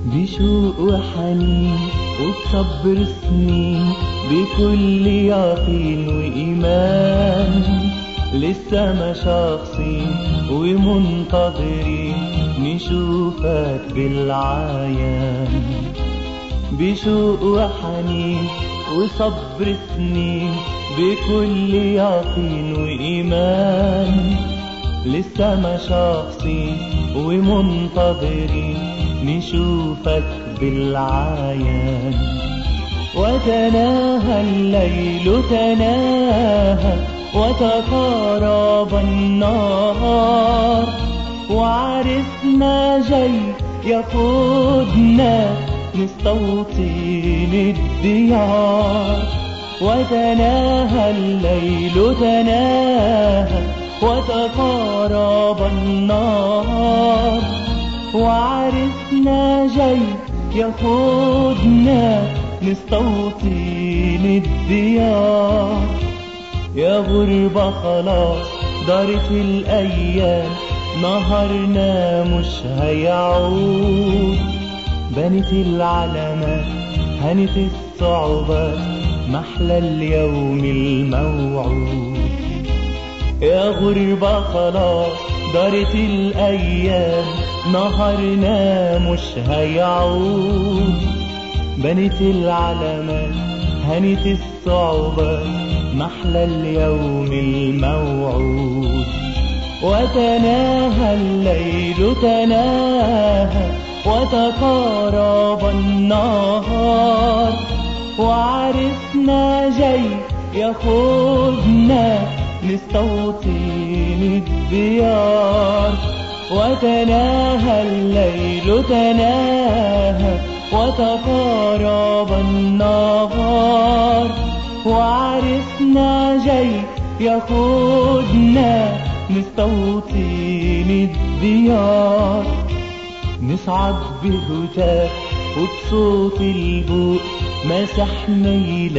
بشوق وحنين وبصبر سنين بكل يقين وإيمان لسه ما شخصين ومنتظرين نشوفك بالعيان بشوق وحنين وصبر سنين بكل يقين وإيمان لسه ما شخصين ومنتظرين نشوفك بالعيان وتناهى الليل تناهى وتقارب النهار وعرسنا جاي يقودنا نستوطن الديار وتناهى الليل تناهى وتقارب النهار وعرسنا جاي يقودنا نستوطن الديار يا غربة خلاص دارت الأيام نهارنا مش هيعود بنت العلامات هنت الصعوبات محلى اليوم الموعود يا غربة خلاص دارت الأيام نهارنا مش هيعود بنت العلامات هنت الصعوبات محلى اليوم الموعود وتناهى الليل تناهى وتقارب النهار وعرسنا جاي ياخدنا نستوطن الديار وتناهى الليل تناهى وتقارب النهار وعرسنا جاي ياخدنا نستوطن الديار نصعد بهتاف وبصوت البوق مسحنا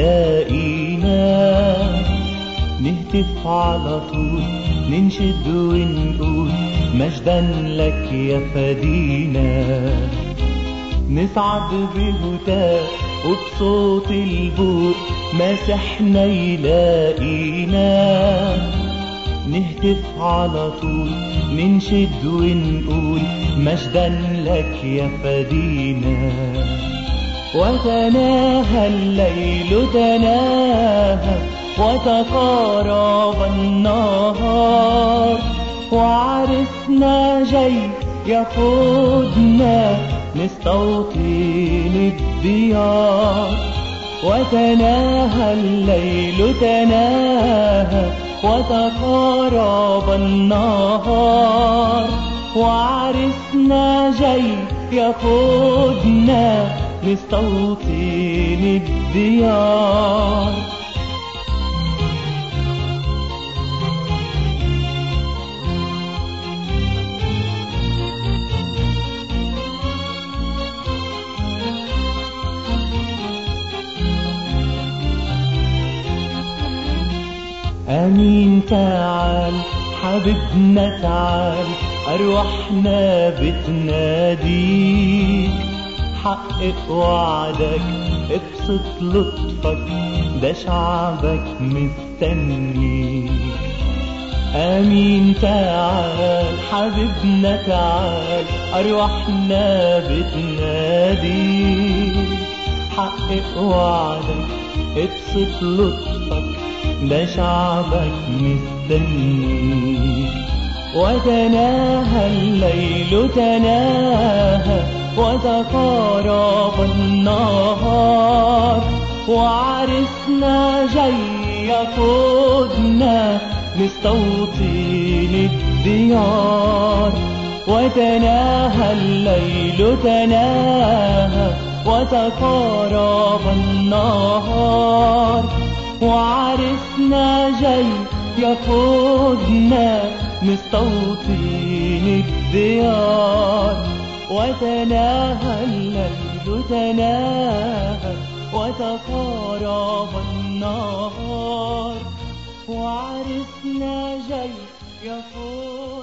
يلاقينا نهتف على طول ننشد ونقول مجدا لك يا فدينا نسعد بهتاف وبصوت البوق مسحنا يلاقينا نهتف على طول ننشد ونقول مجدا لك يا فدينا وتناهى الليل تناهى وتقارب النهار وعرسنا جاي ياخدنا نستوطن الديار وتناهى الليل تناهى وتقارب النهار وعرسنا جاي ياخدنا نستوطن الديار أمين تعال حبيبنا تعال أرواحنا بتناديك حقق وعدك ابسط لطفك ده شعبك مستنيك أمين تعال حبيبنا تعال أرواحنا بتناديك حقق وعدك ابسط لطفك ده شعبك مستنيك وتناهى الليل تناهى وتقارب النهار وعرسنا جاي يقودنا نستوطن الديار وتناهى الليل تناهى وتقارب النهار وعرسنا جاي ياخدنا نستوطن الديار وتناهى الليل تناهى وتقارب النهار وعرسنا جاي ياخدنا